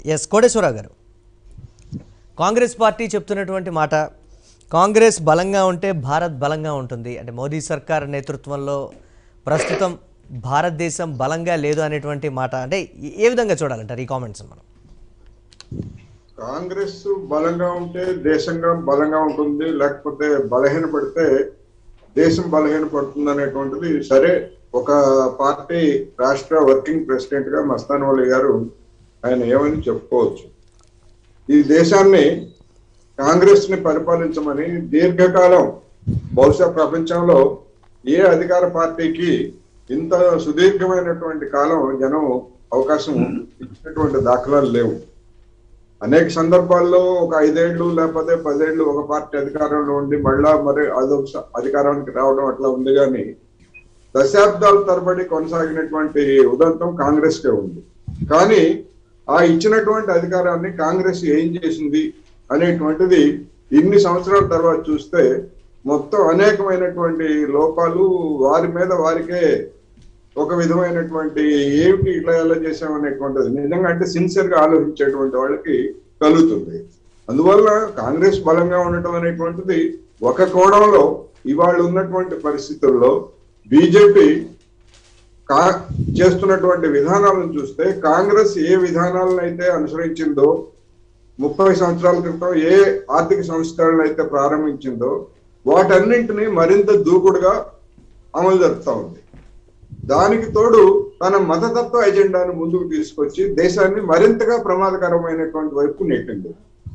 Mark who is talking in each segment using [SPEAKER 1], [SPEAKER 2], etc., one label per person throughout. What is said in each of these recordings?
[SPEAKER 1] Yes Koteswararao గారు Congress party చెప్తున్నటువంటి మాట కాంగ్రెస్ బలంగా ఉంటే భారత్ బలంగా ఉంటుంది అంటే మోదీ సర్కార్ నేతృత్వంలో ప్రస్తుతం భారతదేశం బలంగా లేదు అనేటువంటి మాట అంటే ఏ- ఏ విధంగా చూడాలంటారు ఈ కామెంట్స్ మనం
[SPEAKER 2] కాంగ్రెస్ బలంగా ఉంటే దేశంగా బలంగా ఉంటుంది లేకపోతే బలహీన పడితే దేశం బలహీన పడుతుంది అనేటువంటిది సరే ఒక పార్టీ రాష్ట్ర వర్కింగ్ ప్రెసిడెంట్ గా మస్తాన్ వలి గారు ఆయన ఏమని చెప్పుకోవచ్చు ఈ దేశాన్ని కాంగ్రెస్ ని పరిపాలించమని దీర్ఘకాలం బహుశా ప్రపంచంలో ఏ అధికార పార్టీకి ఇంత సుదీర్ఘమైనటువంటి కాలం జనం అవకాశం ఇచ్చినటువంటి దాఖలాలు లేవు అనేక సందర్భాల్లో ఒక ఐదేళ్లు లేకపోతే పదేళ్లు ఒక పార్టీ అధికారంలో ఉండి మళ్ళా మరి అదొక స- అధికారానికి రావడం అట్లా ఉంది కానీ దశాబ్దాల తరబడి కొనసాగినటువంటి ఉదంతం కాంగ్రెస్ కే ఉంది కానీ ఆ ఇచ్చినటువంటి అధికారాన్ని కాంగ్రెస్ ఏం చేసింది అనేటువంటిది ఇన్ని సంవత్సరాల తర్వాత చూస్తే మొత్తం అనేకమైనటువంటి లోపాలు వారి మీద వారికే ఒక విధమైనటువంటి ఏమిటి ఇట్లా ఎలా చేసామనేటువంటిది నిజంగా అంటే సిన్సియర్ గా ఆలోచించేటువంటి వాళ్ళకి కలుగుతుంది అందువల్ల కాంగ్రెస్ బలంగా ఉండటం అనేటువంటిది ఒక కోణంలో ఇవాళ ఉన్నటువంటి పరిస్థితుల్లో బీజేపీ కా చేస్తున్నటువంటి విధానాలను చూస్తే కాంగ్రెస్ ఏ విధానాలను అయితే అనుసరించిందో ముప్పై సంవత్సరాల క్రితం ఏ ఆర్థిక సంస్కరణలు అయితే ప్రారంభించిందో వాటన్నింటినీ మరింత దూకుడుగా అమలు జరుపుతా ఉంది దానికి తోడు తన మతతత్వ ఎజెండాను ముందుకు తీసుకొచ్చి దేశాన్ని మరింతగా ప్రమాదకరమైనటువంటి వైపు నెట్టింది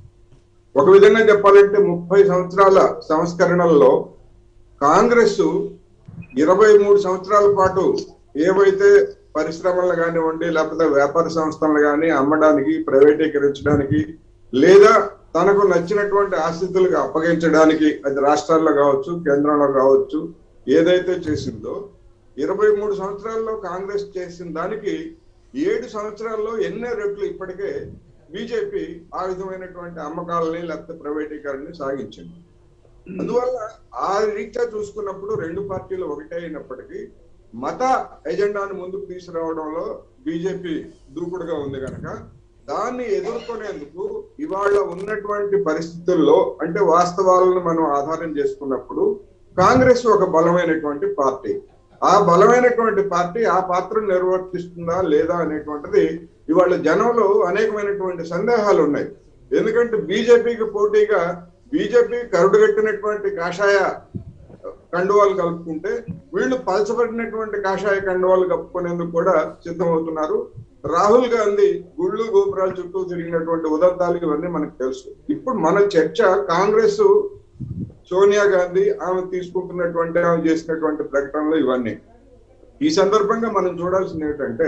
[SPEAKER 2] ఒక విధంగా చెప్పాలంటే ముప్పై సంవత్సరాల సంస్కరణల్లో కాంగ్రెస్ ఇరవై మూడు సంవత్సరాల పాటు ఏవైతే పరిశ్రమలు కానివ్వండి లేకపోతే వ్యాపార సంస్థలు కానీ అమ్మడానికి ప్రైవేటీకరించడానికి లేదా తనకు నచ్చినటువంటి ఆస్తితులకు అప్పగించడానికి అది రాష్ట్రాల్లో కావచ్చు కేంద్రంలో కావచ్చు ఏదైతే చేసిందో ఇరవై మూడు సంవత్సరాల్లో కాంగ్రెస్ చేసిన దానికి ఏడు సంవత్సరాల్లో ఎన్నో రెట్లు ఇప్పటికే బీజేపీ ఆ విధమైనటువంటి అమ్మకాలని లేకపోతే ప్రైవేటీకరణని సాగించింది అందువల్ల ఆ రీత్యా చూసుకున్నప్పుడు రెండు పార్టీలు ఒకటే అయినప్పటికీ మత ఎజెండాను ముందుకు తీసుకురావడంలో బీజేపీ దూకుడుగా ఉంది కనుక దాన్ని ఎదుర్కొనేందుకు ఇవాళ ఉన్నటువంటి పరిస్థితుల్లో అంటే వాస్తవాలను మనం ఆధారం చేసుకున్నప్పుడు కాంగ్రెస్ ఒక బలమైనటువంటి పార్టీ ఆ బలమైనటువంటి పార్టీ ఆ పాత్రను నిర్వర్తిస్తుందా లేదా అనేటువంటిది ఇవాళ జనంలో అనేకమైనటువంటి సందేహాలు ఉన్నాయి ఎందుకంటే బీజేపీకి పోటీగా బీజేపీ కరుడుగట్టినటువంటి కాషాయ కండువాలు కలుపుకుంటే వీళ్ళు పలచబడినటువంటి కాషాయ కండువాలు కప్పుకునేందుకు కూడా సిద్ధమవుతున్నారు రాహుల్ గాంధీ గుళ్ళు గోపురాల చుట్టూ తిరిగినటువంటి ఉదంతాలు ఇవన్నీ మనకు తెలుసు ఇప్పుడు మన చర్చ కాంగ్రెస్ సోనియా గాంధీ ఆమె తీసుకుంటున్నటువంటి ఆమె చేసినటువంటి ప్రకటనలు ఇవన్నీ ఈ సందర్భంగా మనం చూడాల్సింది ఏంటంటే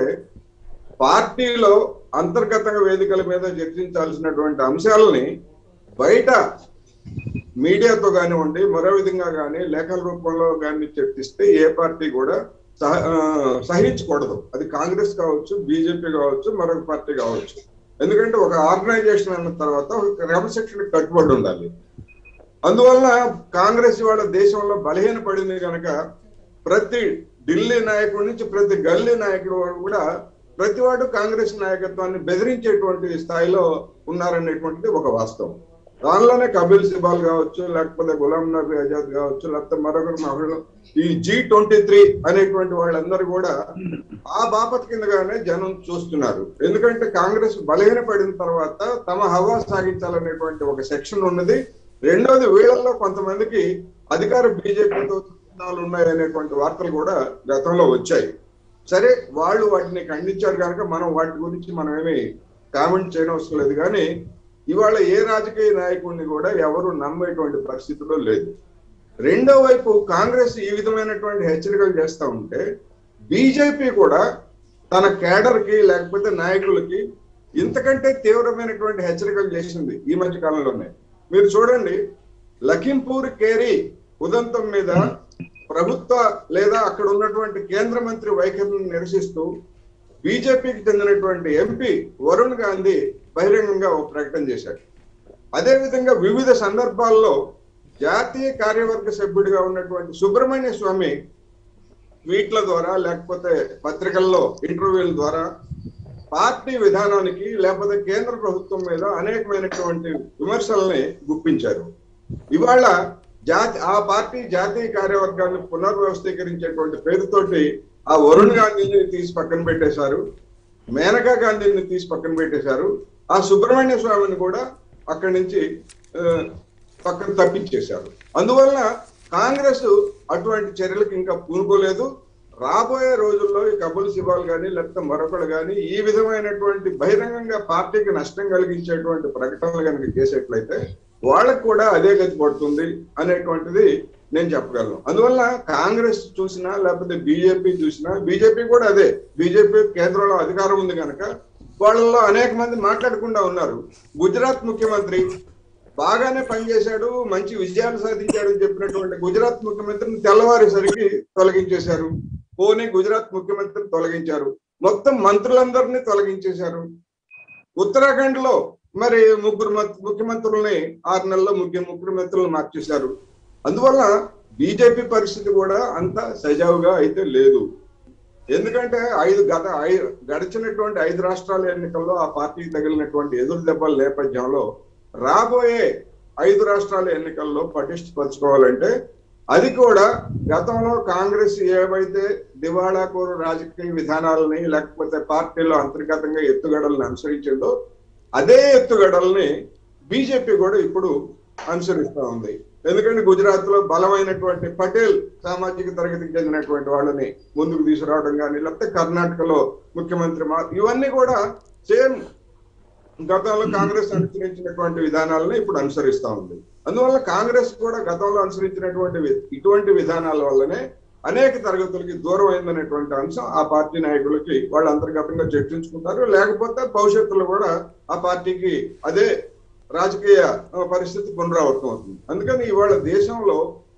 [SPEAKER 2] పార్టీలో అంతర్గతంగా వేదికల మీద చర్చించాల్సినటువంటి అంశాలని బయట మీడియాతో కానివ్వండి మరో విధంగా కానీ లేఖల రూపంలో కానీ చర్చిస్తే ఏ పార్టీ కూడా సహ ఆ, సహించకూడదు అది కాంగ్రెస్ కావచ్చు బీజేపీ కావచ్చు మరొక పార్టీ కావచ్చు ఎందుకంటే ఒక ఆర్గనైజేషన్ అన్న తర్వాత ఒక క్రమశిక్షణ కట్టుబడి ఉండాలి అందువల్ల కాంగ్రెస్ ఇవాళ దేశంలో బలహీన పడింది కనుక ప్రతి ఢిల్లీ నాయకుడి నుంచి ప్రతి గల్లీ నాయకుడు వాడు కూడా ప్రతివాడు కాంగ్రెస్ నాయకత్వాన్ని బెదిరించేటువంటి స్థాయిలో ఉన్నారనేటువంటిది ఒక వాస్తవం దానిలోనే కపిల్ సిబాల్ కావచ్చు లేకపోతే గులాం నబీ ఆజాద్ కావచ్చు లేకపోతే మరొకరు మరొకరు ఈ జీ ట్వంటీ త్రీ అనేటువంటి వాళ్ళందరూ కూడా ఆ బాపత్ కిందగానే జనం చూస్తున్నారు ఎందుకంటే కాంగ్రెస్ బలహీన పడిన తర్వాత తమ హవా సాగించాలనేటువంటి ఒక సెక్షన్ ఉన్నది రెండోది వీళ్ళల్లో కొంతమందికి అధికార బీజేపీతో సంబంధాలు ఉన్నాయనేటువంటి వార్తలు కూడా గతంలో వచ్చాయి సరే వాళ్ళు వాటిని ఖండించారు కనుక మనం వాటి గురించి మనం ఏమి కామెంట్ చేయనవసరం లేదు కానీ ఇవాళ ఏ రాజకీయ నాయకుడిని కూడా ఎవరు నమ్మేటువంటి పరిస్థితిలో లేదు రెండో వైపు కాంగ్రెస్ ఈ విధమైనటువంటి హెచ్చరికలు చేస్తా ఉంటే బీజేపీ కూడా తన కేడర్ కి లేకపోతే నాయకులకి ఇంతకంటే తీవ్రమైనటువంటి హెచ్చరికలు చేసింది ఈ మధ్య కాలంలోనే మీరు చూడండి లఖింపూర్ కేరీ ఉదంతం మీద ప్రభుత్వ లేదా అక్కడ ఉన్నటువంటి కేంద్ర మంత్రి వైఖరిని నిరసిస్తూ బీజేపీకి చెందినటువంటి ఎంపీ వరుణ్ గాంధీ బహిరంగంగా ఒక ప్రకటన చేశాడు అదే విధంగా వివిధ సందర్భాల్లో జాతీయ కార్యవర్గ సభ్యుడిగా ఉన్నటువంటి సుబ్రహ్మణ్య స్వామి ట్వీట్ల ద్వారా లేకపోతే పత్రికల్లో ఇంటర్వ్యూల ద్వారా పార్టీ విధానానికి లేకపోతే కేంద్ర ప్రభుత్వం మీద అనేకమైనటువంటి విమర్శల్ని గుప్పించారు ఇవాళ జాతి ఆ పార్టీ జాతీయ కార్యవర్గాన్ని పునర్వ్యవస్థీకరించేటువంటి పేరుతోటి ఆ వరుణ్ గాంధీని తీసి పక్కన పెట్టేశారు మేనకా గాంధీని తీసి పక్కన పెట్టేశారు ఆ సుబ్రహ్మణ్య స్వామిని కూడా అక్కడి నుంచి ఆ, పక్కన తప్పించేశారు అందువలన కాంగ్రెస్ అటువంటి చర్యలకు ఇంకా పూనుకోలేదు రాబోయే రోజుల్లో ఈ కబుల్ శివాల్ కానీ లేకపోతే మరొకరు కానీ ఈ విధమైనటువంటి బహిరంగంగా పార్టీకి నష్టం కలిగించేటువంటి ప్రకటనలు కనుక చేసేట్లయితే వాళ్ళకు కూడా అదే గతి పడుతుంది అనేటువంటిది నేను చెప్పగలను అందువల్ల కాంగ్రెస్ చూసినా లేకపోతే బీజేపీ చూసినా బీజేపీ కూడా అదే బీజేపీ కేంద్రంలో అధికారం ఉంది కనుక వాళ్ళలో అనేక మంది మాట్లాడకుండా ఉన్నారు గుజరాత్ ముఖ్యమంత్రి బాగానే పనిచేశాడు మంచి విజయాలు సాధించాడు అని చెప్పినటువంటి గుజరాత్ ముఖ్యమంత్రిని తెల్లవారేసరికి తొలగించేశారు పోనీ గుజరాత్ ముఖ్యమంత్రిని తొలగించారు మొత్తం మంత్రులందరినీ తొలగించేశారు ఉత్తరాఖండ్ లో మరి ముగ్గురు మత్- ముఖ్యమంత్రుల్ని ఆరు నెలల్లో ముగ్గురు ముఖ్యమంత్రులను మార్చేశారు అందువల్ల బీజేపీ పరిస్థితి కూడా అంత సజావుగా అయితే లేదు ఎందుకంటే ఐదు గత ఐ- గడిచినటువంటి ఐదు రాష్ట్రాల ఎన్నికల్లో ఆ పార్టీకి తగిలినటువంటి ఎదురు దెబ్బల నేపథ్యంలో రాబోయే ఐదు రాష్ట్రాల ఎన్నికల్లో పటిష్టపరచుకోవాలంటే అది కూడా గతంలో కాంగ్రెస్ ఏవైతే దివాళా కోరు రాజకీయ విధానాలని లేకపోతే పార్టీలో అంతర్గతంగా ఎత్తుగడలను అనుసరించిందో అదే ఎత్తుగడల్ని బీజేపీ కూడా ఇప్పుడు అనుసరిస్తా ఉంది ఎందుకంటే గుజరాత్ లో బలమైనటువంటి పటేల్ సామాజిక తరగతికి చెందినటువంటి వాళ్ళని ముందుకు తీసుకురావడం కానీ లేకపోతే కర్ణాటకలో ముఖ్యమంత్రి మా ఇవన్నీ కూడా సేమ్ గతంలో కాంగ్రెస్ అనుసరించినటువంటి విధానాలను ఇప్పుడు అనుసరిస్తా ఉంది అందువల్ల కాంగ్రెస్ కూడా గతంలో అనుసరించినటువంటి వి- ఇటువంటి విధానాల వల్లనే అనేక తరగతులకి దూరం అయిందనేటువంటి అంశం ఆ పార్టీ నాయకులకి వాళ్ళు అంతర్గతంగా చర్చించుకుంటారు లేకపోతే భవిష్యత్తులో కూడా ఆ పార్టీకి అదే రాజకీయ ఆ, పరిస్థితి పునరావృతం అవుతుంది అందుకని ఇవాళ దేశంలో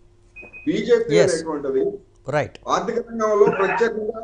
[SPEAKER 2] బీజేపీ
[SPEAKER 1] Yes.
[SPEAKER 2] అనేటువంటిది
[SPEAKER 1] రైట్
[SPEAKER 2] ఆర్థిక రంగంలో ప్రత్యేకంగా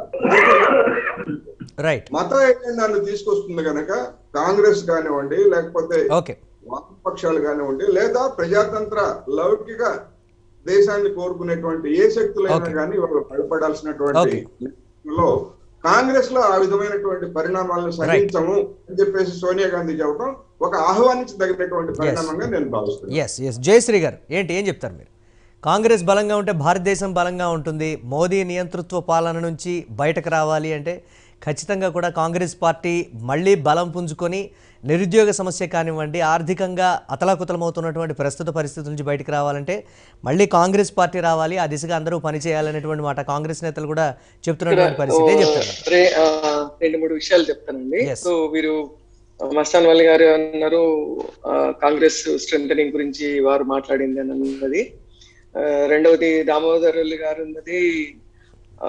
[SPEAKER 1] రైట్
[SPEAKER 2] మత ఎజెండాను తీసుకొస్తుంది కనుక కాంగ్రెస్ కానివ్వండి లేకపోతే
[SPEAKER 1] ఓకే
[SPEAKER 2] వామపక్షాలు కానివ్వండి లేదా ప్రజాతంత్ర లౌకిక దేశాన్ని కోరుకునేటువంటి ఏ శక్తులైనా
[SPEAKER 1] Okay.
[SPEAKER 2] కానీ వాళ్ళు భయపడాల్సినటువంటి
[SPEAKER 1] Okay.
[SPEAKER 2] లో కాంగ్రెస్ లో ఆ విధమైనటువంటి పరిణామాలను సహించము అని చెప్పేసి సోనియా గాంధీ చెప్పడం ఒక ఆహ్వానించదగినటువంటి పరిణామంగా నేను భావిస్తున్నాను
[SPEAKER 1] ఎస్ ఎస్ జయశ్రీ గారు ఏంటి ఏం చెప్తారు మీరు కాంగ్రెస్ బలంగా ఉంటే భారతదేశం బలంగా ఉంటుంది మోదీ నియంతృత్వ పాలన నుంచి బయటకు రావాలి అంటే ఖచ్చితంగా కూడా కాంగ్రెస్ పార్టీ మళ్ళీ బలం పుంజుకొని నిరుద్యోగ సమస్య కానివ్వండి ఆర్థికంగా అతలాకుతలమవుతున్నటువంటి ప్రస్తుత పరిస్థితుల నుంచి బయటకు రావాలంటే మళ్ళీ కాంగ్రెస్ పార్టీ రావాలి ఆ దిశగా అందరూ పనిచేయాలనేటువంటి మాట కాంగ్రెస్ నేతలు కూడా చెప్తున్నటువంటి పరిస్థితి ఏం చెప్తారు
[SPEAKER 3] రే ఆ, రెండు మూడు విషయాలు చెప్తానండి
[SPEAKER 1] Yes.
[SPEAKER 3] సో వీరు ఆ, మస్తాన్ వల్లి గారు అన్నారు ఆ, కాంగ్రెస్ స్ట్రెంథనింగ్ గురించి వారు మాట్లాడింది అని అన్నది ఆ, రెండవది దామోదర్ రెల్లి గారు అన్నది ఆ,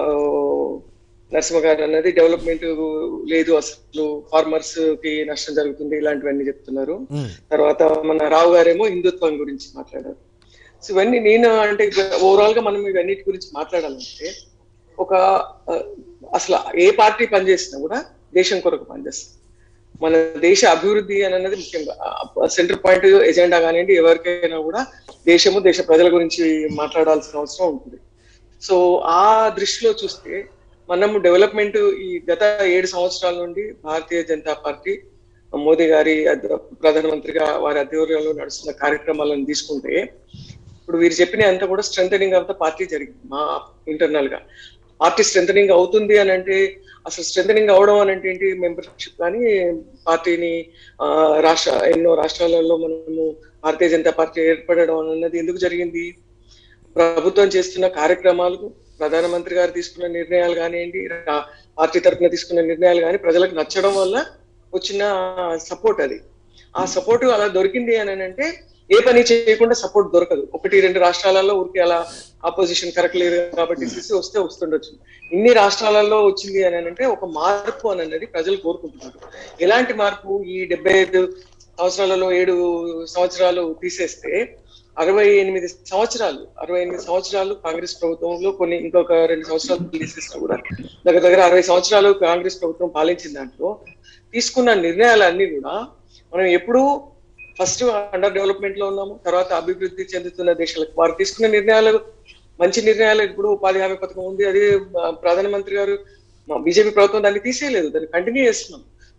[SPEAKER 3] నరసింహ గారు అన్నది డెవలప్మెంట్ లేదు అసలు ఫార్మర్స్ కి నష్టం జరుగుతుంది ఇలాంటివన్నీ చెప్తున్నారు
[SPEAKER 1] మ్మ్.
[SPEAKER 3] తర్వాత మన రావు గారేమో హిందుత్వం గురించి మాట్లాడారు సో ఇవన్నీ నేను అంటే ఓవరాల్ గా మనం ఇవన్నిటి గురించి మాట్లాడాలంటే ఒక ఆ, అసలు ఏ పార్టీ పనిచేసినా కూడా దేశం కొరకు పనిచేస్తుంది మన దేశ అభివృద్ధి అని అన్నది ముఖ్యంగా సెంటర్ పాయింట్ ఎజెండా కానివ్వండి ఎవరికైనా కూడా దేశము దేశ ప్రజల గురించి మాట్లాడాల్సిన అవసరం ఉంటుంది సో ఆ దృష్టిలో చూస్తే మనము డెవలప్మెంట్ ఈ గత ఏడు సంవత్సరాల నుండి భారతీయ జనతా పార్టీ మోదీ గారి అధ- ప్రధానమంత్రిగా వారి ఆధ్వర్యంలో నడుస్తున్న కార్యక్రమాలను తీసుకుంటే ఇప్పుడు వీరు చెప్పిన అంతా కూడా స్ట్రెంథనింగ్ ఆఫ్ ద పార్టీ జరిగింది మా ఇంటర్నల్ గా పార్టీ స్ట్రెంథనింగ్ అవుతుంది అని అంటే అసలు స్ట్రెంథనింగ్ అవడం అని అంటే ఏంటి మెంబర్షిప్ కానీ పార్టీని ఆ, రాష్ట్ర ఎన్నో రాష్ట్రాలలో మనము భారతీయ జనతా పార్టీ ఏర్పడడం అన్నది ఎందుకు జరిగింది ప్రభుత్వం చేస్తున్న కార్యక్రమాలకు ప్రధానమంత్రి గారు తీసుకున్న నిర్ణయాలు కానివ్వండి రా- పార్టీ తరఫున తీసుకున్న నిర్ణయాలు కానీ ప్రజలకు నచ్చడం వల్ల వచ్చిన సపోర్ట్ అది ఆ సపోర్ట్ అలా దొరికింది అని అంటే ఏ పని చేయకుండా సపోర్ట్ దొరకదు ఒకటి రెండు రాష్ట్రాలలో ఊరికి అలా ఆపోజిషన్ కరెక్ట్ లేదు కాబట్టి తీసి వస్తే వస్తుండొచ్చు ఇన్ని రాష్ట్రాలలో వచ్చింది అని అంటే ఒక మార్పు అని అనేది ప్రజలు కోరుకుంటున్నారు ఎలాంటి మార్పు ఈ డెబ్బై ఐదు సంవత్సరాలలో ఏడు సంవత్సరాలు తీసేస్తే అరవై ఎనిమిది సంవత్సరాలు అరవై ఎనిమిది సంవత్సరాలు కాంగ్రెస్ ప్రభుత్వంలో కొన్ని ఇంకొక రెండు సంవత్సరాలు తీసేసినా కూడా దగ్గర దగ్గర అరవై సంవత్సరాలు కాంగ్రెస్ ప్రభుత్వం పాలించిన దాంట్లో తీసుకున్న నిర్ణయాలన్నీ కూడా మనం ఎప్పుడూ ఫస్ట్ అండర్ డెవలప్మెంట్ లో ఉన్నాము తర్వాత అభివృద్ధి చెందుతున్న దేశాలకు వారు తీసుకున్న నిర్ణయాలు మంచి నిర్ణయాలు ఇప్పుడు ఉపాధి హామీ పథకం ఉంది అది ఆ, ప్రధానమంత్రి గారు బీజేపీ ప్రభుత్వం దాన్ని తీసేయలేదు దాన్ని కంటిన్యూ చేస్తున్నాం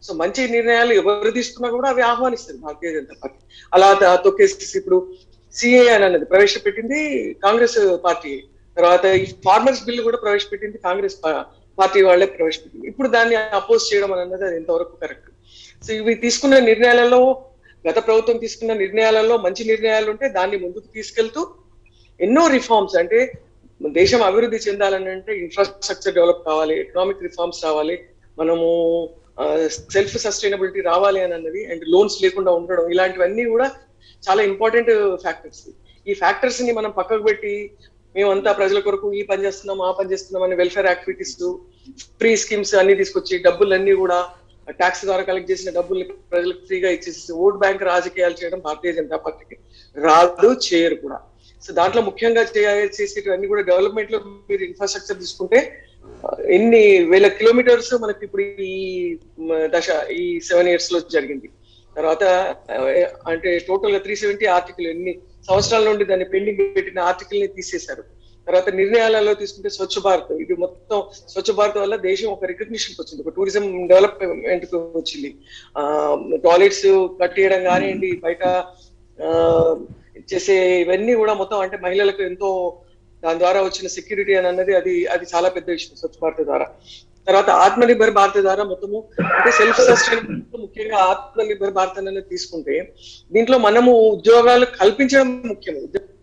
[SPEAKER 3] సో మంచి నిర్ణయాలు ఎవరు తీసుకున్నా కూడా అవి ఆహ్వానిస్తారు భారతీయ జనతా పార్టీ అలా త- తొక్కేసి ఇప్పుడు సిఏ అని అన్నది ప్రవేశపెట్టింది కాంగ్రెస్ పార్టీ తర్వాత ఈ ఫార్మర్స్ బిల్ కూడా ప్రవేశపెట్టింది కాంగ్రెస్ పా- పార్టీ వాళ్ళే ప్రవేశపెట్టింది ఇప్పుడు దాన్ని అపోజ్ చేయడం అని అన్నది అది ఎంతవరకు కరెక్ట్ సో ఇవి తీసుకున్న నిర్ణయాలలో గత ప్రభుత్వం తీసుకున్న నిర్ణయాలలో మంచి నిర్ణయాలు ఉంటే దాన్ని ముందుకు తీసుకెళ్తూ ఎన్నో రిఫార్మ్స్ అంటే దేశం అభివృద్ధి చెందాలని అంటే ఇన్ఫ్రాస్ట్రక్చర్ డెవలప్ కావాలి ఎకనామిక్ రిఫార్మ్స్ రావాలి మనము సెల్ఫ్ సస్టైనబిలిటీ రావాలి అని అన్నది అండ్ లోన్స్ లేకుండా ఉండడం ఇలాంటివన్నీ కూడా చాలా ఇంపార్టెంట్ ఫ్యాక్టర్స్ ఈ ఫ్యాక్టర్స్ ని మనం పక్కకు పెట్టి మేమంతా ప్రజల కొరకు ఈ పని చేస్తున్నాం ఆ పని చేస్తున్నాం అని వెల్ఫేర్ యాక్టివిటీస్ ఫ్రీ స్కీమ్స్ అన్ని తీసుకొచ్చి డబ్బులన్నీ కూడా ట్యాక్స్ ద్వారా కలెక్ట్ చేసిన డబ్బుల్ని ప్రజలకు ఫ్రీగా ఇచ్చేసి ఓట్ బ్యాంక్ రాజకీయాలు చేయడం భారతీయ జనతా పార్టీకి రాదు చేయరు కూడా సో దాంట్లో ముఖ్యంగా చేయ- చేసేటివన్నీ కూడా డెవలప్మెంట్ లో మీరు ఇన్ఫ్రాస్ట్రక్చర్ తీసుకుంటే ఆ, ఎన్ని వేల కిలోమీటర్స్ మనకి ఇప్పుడు ఈ మ, దశ ఈ సెవెన్ ఇయర్స్ లో జరిగింది తర్వాత ఆ, అంటే టోటల్ గా త్రీ సెవెంటీ ఆర్టికల్ ఎన్ని సంవత్సరాల నుండి దాన్ని పెండింగ్ పెట్టిన ఆర్టికల్ ని తీసేశారు తర్వాత నిర్ణయాలలో తీసుకుంటే స్వచ్ఛ భారత్ ఇది మొత్తం స్వచ్ఛ భారత్ వల్ల దేశం ఒక రికగ్నిషన్ వచ్చింది ఒక టూరిజం డెవలప్మెంట్ కు వచ్చింది ఆ టాయిలెట్స్ కట్టేయడం కానివ్వండి బయట ఆ, చేసే ఇవన్నీ కూడా మొత్తం అంటే మహిళలకు ఎంతో దాని ద్వారా వచ్చిన సెక్యూరిటీ అని అన్నది అది అది చాలా పెద్ద విషయం స్వచ్ఛ భారత్ ద్వారా తర్వాత ఆత్మనిర్భర్ భారత్ ద్వారా మొత్తము అంటే సెల్ఫ్ సస్టైనబుల్ ముఖ్యంగా ఆత్మనిర్భర్ భారత్ అనేది తీసుకుంటే దీంట్లో మనము ఉద్యోగాలు కల్పించడం ముఖ్యం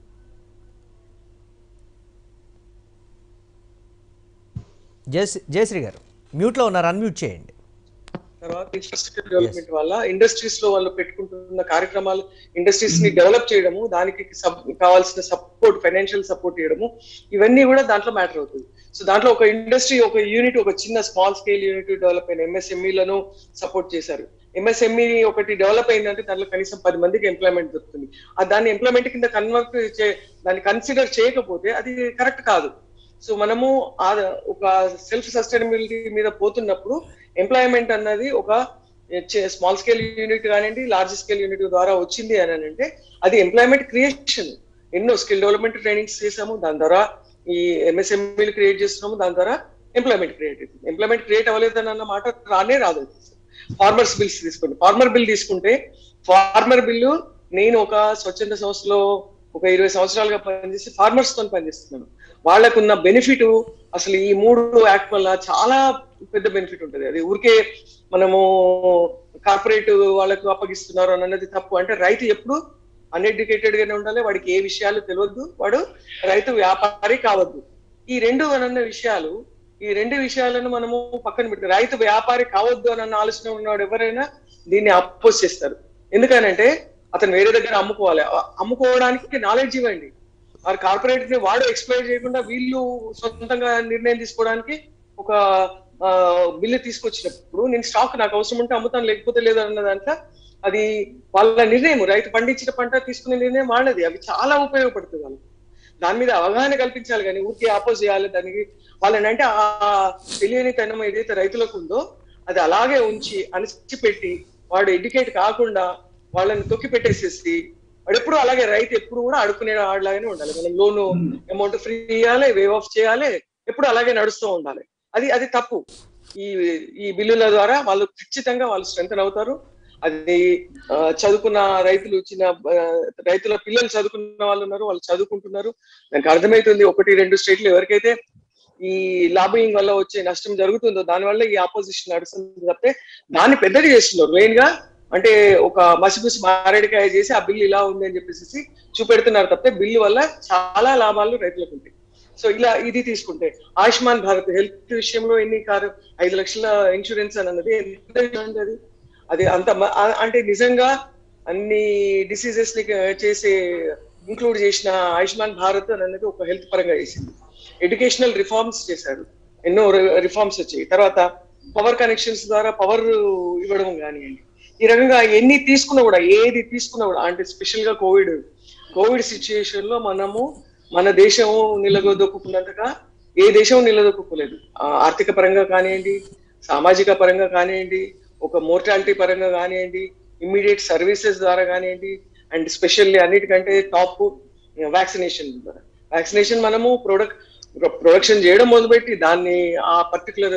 [SPEAKER 1] జయశ్రీ జయశ్రీ గారు మ్యూట్లో ఉన్నారు అన్మ్యూట్ చేయండి
[SPEAKER 3] తర్వాత ఇన్ఫ్రాస్ట్రక్చర్ డెవలప్మెంట్ వల్ల ఇండస్ట్రీస్ లో వాళ్ళు పెట్టుకుంటున్న కార్యక్రమాలు ఇండస్ట్రీస్ ని డెవలప్ చేయడము దానికి సబ్ కావాల్సిన సపోర్ట్ ఫైనాన్షియల్ సపోర్ట్ చేయడము ఇవన్నీ కూడా దాంట్లో మ్యాటర్ అవుతుంది సో దాంట్లో ఒక ఇండస్ట్రీ ఒక యూనిట్ ఒక చిన్న స్మాల్ స్కేల్ యూనిట్ డెవలప్ అయిన ఎంఎస్ఎంఈలను సపోర్ట్ చేశారు ఎంఎస్ఎంఈ ఒకటి డెవలప్ అయిందంటే దాంట్లో కనీసం పది మందికి ఎంప్లాయ్మెంట్ దొరుకుతుంది ఆ దాన్ని ఎంప్లాయ్మెంట్ కింద కన్వర్ట్ చే దాన్ని కన్సిడర్ చేయకపోతే అది కరెక్ట్ కాదు సో మనము ఆ ఒక సెల్ఫ్ సస్టైనబిలిటీ మీద పోతున్నప్పుడు ఎంప్లాయ్మెంట్ అన్నది ఒక స్మాల్ స్కేల్ యూనిట్ కానివ్వండి లార్జ్ స్కేల్ యూనిట్ ద్వారా వచ్చింది అని అంటే అది ఎంప్లాయ్మెంట్ క్రియేషన్ ఎన్నో స్కిల్ డెవలప్మెంట్ ట్రైనింగ్స్ చేసాము దాని ద్వారా ఈ ఎంఎస్ఎంఈలు క్రియేట్ చేస్తున్నాము దాని ద్వారా ఎంప్లాయ్మెంట్ క్రియేట్ అవుతుంది ఎంప్లాయ్మెంట్ క్రియేట్ అవ్వలేదని అన్న మాట రానే రాదు ఫార్మర్స్ బిల్స్ తీసుకోండి ఫార్మర్ బిల్ తీసుకుంటే ఫార్మర్ బిల్లు నేను ఒక స్వచ్ఛంద సంస్థలో ఒక ఇరవై సంవత్సరాలుగా పనిచేసి ఫార్మర్స్ తో పనిచేస్తున్నాను వాళ్ళకున్న బెనిఫిట్ అసలు ఈ మూడు యాక్ట్ వల్ల చాలా పెద్ద బెనిఫిట్ ఉంటుంది అది ఊరికే మనము కార్పొరేట్ వాళ్ళకు అప్పగిస్తున్నారు అని అన్నది తప్పు అంటే రైతు ఎప్పుడు అన్ఎడ్యుకేటెడ్ గానే ఉండాలి వాడికి ఏ విషయాలు తెలియద్దు వాడు రైతు వ్యాపారి కావద్దు ఈ రెండు అన్న విషయాలు ఈ రెండు విషయాలను మనము పక్కన పెట్టి రైతు వ్యాపారి కావద్దు అని అన్న ఆలోచన ఉన్నాడు ఎవరైనా దీన్ని అపోజ్ చేస్తారు ఎందుకనంటే అతను వేరే దగ్గర అమ్ముకోవాలి ఆ- అమ్ముకోవడానికి నాలెడ్జ్ ఇవ్వండి వారి కార్పొరేట్ ని వాడు ఎక్స్ప్లెయిన్ చేయకుండా వీళ్ళు సొంతంగా నిర్ణయం తీసుకోవడానికి ఒక ఆ, బిల్లు తీసుకొచ్చినప్పుడు నేను స్టాక్ నాకు అవసరం ఉంటే అమ్ముతాను లేకపోతే లేదు అన్న దాంట్లో అది వాళ్ళ నిర్ణయం రైతు పండించిన పంట తీసుకునే నిర్ణయం వాళ్ళది అవి చాలా ఉపయోగపడుతుంది వాళ్ళకి దాని మీద అవగాహన కల్పించాలి కానీ ఊరికే ఆపోజ్ చేయాలి దానికి వాళ్ళని అంటే ఆ తెలియని తనం ఏదైతే రైతులకు ఉందో అది అలాగే ఉంచి అణిచిపెట్టి వాడు ఎడ్యుకేట్ కాకుండా వాళ్ళని తొక్కి పెట్టేసేసి వాడు ఎప్పుడు అలాగే రైతు ఎప్పుడు కూడా అడుకునే వాడిలాగానే ఉండాలి మనం లోన్ అమౌంట్ ఫ్రీ ఇవ్వాలి వేవ్ ఆఫ్ చేయాలి ఎప్పుడు అలాగే నడుస్తూ ఉండాలి అది అది తప్పు ఈ ఈ బిల్లుల ద్వారా వాళ్ళు ఖచ్చితంగా వాళ్ళు స్ట్రెంగ్ అవుతారు అది ఆ, చదువుకున్న రైతులు చిన్న ఆ, రైతుల పిల్లలు చదువుకున్న వాళ్ళు ఉన్నారు వాళ్ళు చదువుకుంటున్నారు నాకు అర్థమవుతుంది ఒకటి రెండు స్టేట్లు ఎవరికైతే ఈ లాబింగ్ వల్ల వచ్చే నష్టం జరుగుతుందో దానివల్ల ఈ ఆపోజిషన్ నడుస్తుంది తప్పితే దాన్ని పెద్దగా చేస్తున్నారు మెయిన్ గా అంటే ఒక మసిపూసి మారేడికాయ చేసి ఆ బిల్లు ఇలా ఉంది అని చెప్పేసి చూపెడుతున్నారు తప్పితే బిల్లు వల్ల చాలా లాభాలు రైతులకు ఉంటాయి సో ఇలా ఇది తీసుకుంటే ఆయుష్మాన్ భారత్ హెల్త్ విషయంలో ఎన్ని కారు ఐదు లక్షల ఇన్సూరెన్స్ అని అన్నది ఎంత ఉంది అది అది అంత మ- ఆ- అంటే నిజంగా అన్ని డిసీజెస్ ని చేసే ఇంక్లూడ్ చేసిన ఆయుష్మాన్ భారత్ అని అనేది ఒక హెల్త్ పరంగా చేసింది ఎడ్యుకేషనల్ రిఫార్మ్స్ చేశారు ఎన్నో రిఫార్మ్స్ వచ్చాయి తర్వాత పవర్ కనెక్షన్స్ ద్వారా పవర్ ఇవ్వడం కానివ్వండి ఈ రకంగా ఎన్ని తీసుకున్నా కూడా ఏది తీసుకున్నా కూడా అంటే స్పెషల్ గా కోవిడ్ కోవిడ్ సిచ్యుయేషన్ లో మనము మన దేశం నిలదొక్కున్నట్టుగా ఏ దేశం నిలదొక్కుకోలేదు ఆ, ఆర్థిక పరంగా కానివ్వండి సామాజిక పరంగా కానివ్వండి ఒక మోర్టాలిటీ పరంగా కానివ్వండి ఇమ్మీడియట్ సర్వీసెస్ ద్వారా కానివ్వండి అండ్ స్పెషల్లీ అన్నిటికంటే టాప్ వ్యాక్సినేషన్ ద్వారా వ్యాక్సినేషన్ మనము ప్రొడక్ట్ ప్రొడక్షన్ చేయడం మొదలుపెట్టి దాన్ని ఆ పర్టికులర్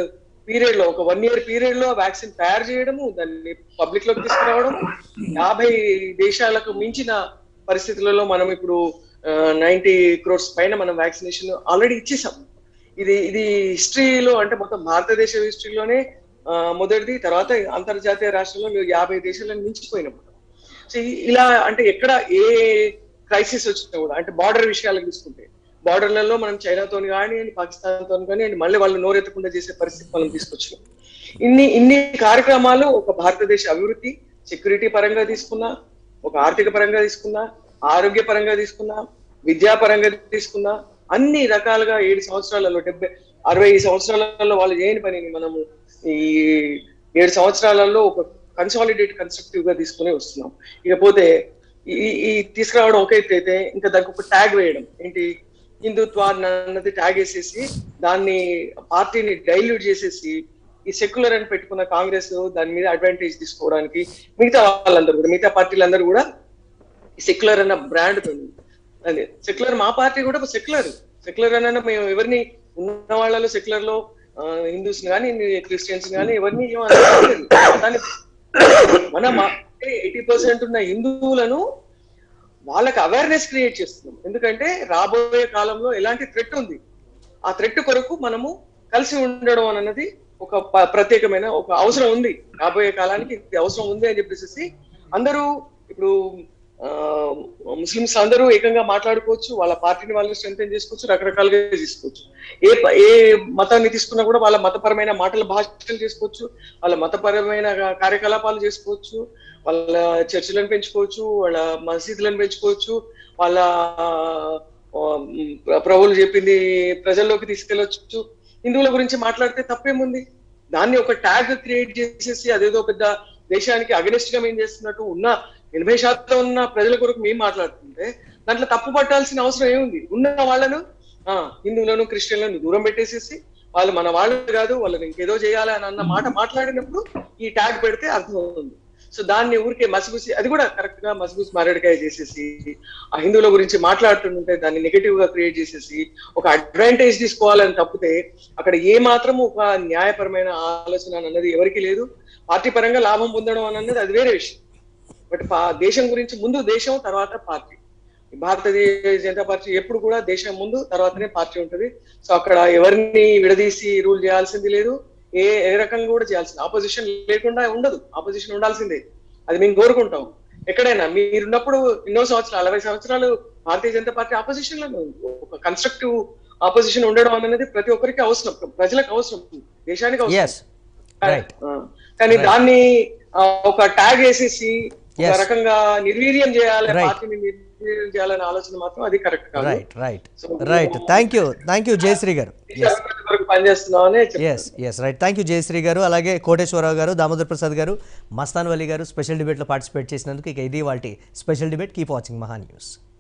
[SPEAKER 3] పీరియడ్ లో ఒక వన్ ఇయర్ పీరియడ్ లో వ్యాక్సిన్ తయారు చేయడము దాన్ని పబ్లిక్ లోకి తీసుకురావడం యాభై దేశాలకు మించిన పరిస్థితులలో మనం ఇప్పుడు నైన్టీ క్రోర్స్ పైన మనం వ్యాక్సినేషన్ ఆల్రెడీ ఇచ్చేసాం ఇది ఇది హిస్టరీలో అంటే మొత్తం భారతదేశ హిస్టరీలోనే ఆ, మొదటిది తర్వాత అంతర్జాతీయ రాష్ట్రంలో యాభై దేశాలను మించిపోయినాం సో ఈ- ఇలా అంటే ఎక్కడ ఏ క్రైసిస్ వచ్చినా కూడా అంటే బార్డర్ విషయాలకు తీసుకుంటే బార్డర్లలో మనం చైనాతో కానీ పాకిస్తాన్తో కానీ మళ్ళీ వాళ్ళు నోరెత్తకుండా చేసే పరిస్థితి మనం తీసుకొచ్చినాం ఇన్ని ఇన్ని కార్యక్రమాలు ఒక భారతదేశ అభివృద్ధి సెక్యూరిటీ పరంగా తీసుకున్నా ఒక ఆర్థిక పరంగా తీసుకున్నా ఆరోగ్య పరంగా తీసుకున్నా విద్యా పరంగా తీసుకున్నా అన్ని రకాలుగా ఏడు సంవత్సరాలలో డెబ్బై అరవై సంవత్సరాలలో వాళ్ళు చేయని పనిని మనము ఈ ఏడు సంవత్సరాలలో ఒక కన్సాలిడేట్ కన్స్ట్రక్టివ్ గా తీసుకుని వస్తున్నాం ఇకపోతే ఈ ఈ తీసుకురావడం ఒక ఎత్తు అయితే ఇంకా దానికి ఒక ట్యాగ్ వేయడం ఏంటి హిందుత్వాన్ని అన్నది ట్యాగ్ వేసేసి దాన్ని పార్టీని డైల్యూట్ చేసేసి ఈ సెక్యులర్ అని పెట్టుకున్న కాంగ్రెస్ దాని మీద అడ్వాంటేజ్ తీసుకోవడానికి మిగతా వాళ్ళందరూ కూడా మిగతా పార్టీలందరూ కూడా సెక్యులర్ అన్న బ్రాండ్ అదే సెక్యులర్ మా పార్టీ కూడా సెక్యులర్ సెక్యులర్ అన్న మేము ఎవరిని ఉన్న వాళ్ళలో సెక్యులర్ లో హిందూస్ కానీ క్రిస్టియన్స్ కానీ ఎవరిని ఏం అనట్లేదు. మతాన్ని మన ఎయిటీ పర్సెంట్ ఉన్న హిందువులను వాళ్ళకి అవేర్నెస్ క్రియేట్ చేస్తున్నాం ఎందుకంటే రాబోయే కాలంలో ఎలాంటి థ్రెట్ ఉంది ఆ థ్రెట్ కొరకు మనము కలిసి ఉండడం అన్నది ఒక ప- ప్రత్యేకమైన ఒక అవసరం ఉంది రాబోయే కాలానికి ఇది అవసరం ఉంది అని చెప్పేసి అందరూ ఇప్పుడు ఆ, ముస్లిమ్స్ అందరూ ఏకంగా మాట్లాడుకోవచ్చు వాళ్ళ పార్టీని వాళ్ళు స్ట్రెంగ్ చేసుకోవచ్చు రకరకాలుగా తీసుకోవచ్చు ఏ ప- ఏ మతాన్ని తీసుకున్నా కూడా వాళ్ళ మతపరమైన మాటల భాషలు చేసుకోవచ్చు వాళ్ళ మతపరమైన కార్యకలాపాలు చేసుకోవచ్చు వాళ్ళ చర్చిలను పెంచుకోవచ్చు వాళ్ళ మసీదులను పెంచుకోవచ్చు వాళ్ళ ఆ, ప్ర- ప్రభువులు చెప్పింది ప్రజల్లోకి తీసుకెళ్ళొచ్చు హిందువుల గురించి మాట్లాడితే తప్పేముంది దాన్ని ఒక ట్యాగ్ క్రియేట్ చేసేసి అదేదో పెద్ద దేశానికి అగనిస్ట్ గా మేము చేస్తున్నట్టు ఉన్న ఎనభై శాతం ఉన్న ప్రజల కొరకు మేము మాట్లాడుతుంటే దాంట్లో తప్పు పట్టాల్సిన అవసరం ఏముంది ఉన్న వాళ్ళను ఆ హిందువులను క్రిస్టియన్లను దూరం పెట్టేసేసి వాళ్ళు మన వాళ్ళు కాదు వాళ్ళని ఇంకేదో చేయాలి అని అన్న మాట మాట్లాడినప్పుడు ఈ ట్యాగ్ పెడితే అర్థం అవుతుంది సో దాన్ని ఊరికే మసిగుసి అది కూడా కరెక్ట్ గా మసిగుసి మారేడుకాయ చేసేసి ఆ హిందువుల గురించి మాట్లాడుతుంటే దాన్ని నెగటివ్ గా క్రియేట్ చేసేసి ఒక అడ్వాంటేజ్ తీసుకోవాలని తప్పితే అక్కడ ఏ మాత్రం ఒక న్యాయపరమైన ఆలోచన అన్నది ఎవరికి లేదు పార్టీ పరంగా లాభం పొందడం అన్నది అది వేరే విషయం బట్ పా- దేశం గురించి ముందు దేశం తర్వాత పార్టీ భారతీయ జనతా పార్టీ ఎప్పుడు కూడా దేశం ముందు తర్వాతనే పార్టీ ఉంటది సో అక్కడ ఎవరిని విడదీసి రూల్ చేయాల్సింది లేదు ఏ ఏ రకంగా కూడా చేయాల్సింది ఆపోజిషన్ లేకుండా ఉండదు ఆపోజిషన్ ఉండాల్సిందే అది మేము కోరుకుంటాం ఎక్కడైనా మీరున్నప్పుడు ఎన్నో సంవత్సరాలు అరవై సంవత్సరాలు భారతీయ జనతా పార్టీ ఆపోజిషన్ లో ఉంది. ఒక కన్స్ట్రక్టివ్ ఆపోజిషన్ ఉండడం అనేది ప్రతి ఒక్కరికి అవసరం ప్రజలకు అవసరం దేశానికి అవసరం
[SPEAKER 1] ఎస్ రైట్
[SPEAKER 3] ఆ, కానీ దాన్ని ఆ, ఒక ట్యాగ్ వేసేసి ఒక
[SPEAKER 1] Yes.
[SPEAKER 3] రకంగా నిర్వీర్యం చేయాలి
[SPEAKER 1] Right.
[SPEAKER 3] పార్టీని నిర్వీర్యం చేయాలనే ఆలోచన మాత్రం అది కరెక్ట్ కాదు
[SPEAKER 1] right right
[SPEAKER 3] So,
[SPEAKER 1] right thank you thank you Jayashree గారు
[SPEAKER 3] దేశ అభివృద్ధి కొరకు పనిచేస్తున్నామని చెప్తాను.
[SPEAKER 1] Yes yes right thank you Jayashree గారు అలాగే కోటేశ్వరరావు గారు దామోదర్ ప్రసాద్ గారు మస్తాన్ వలి గారు స్పెషల్ డిబేట్లో పార్టిసిపేట్ చేసినందుకు ఇక ఇది వాటి special debate keep watching Maha news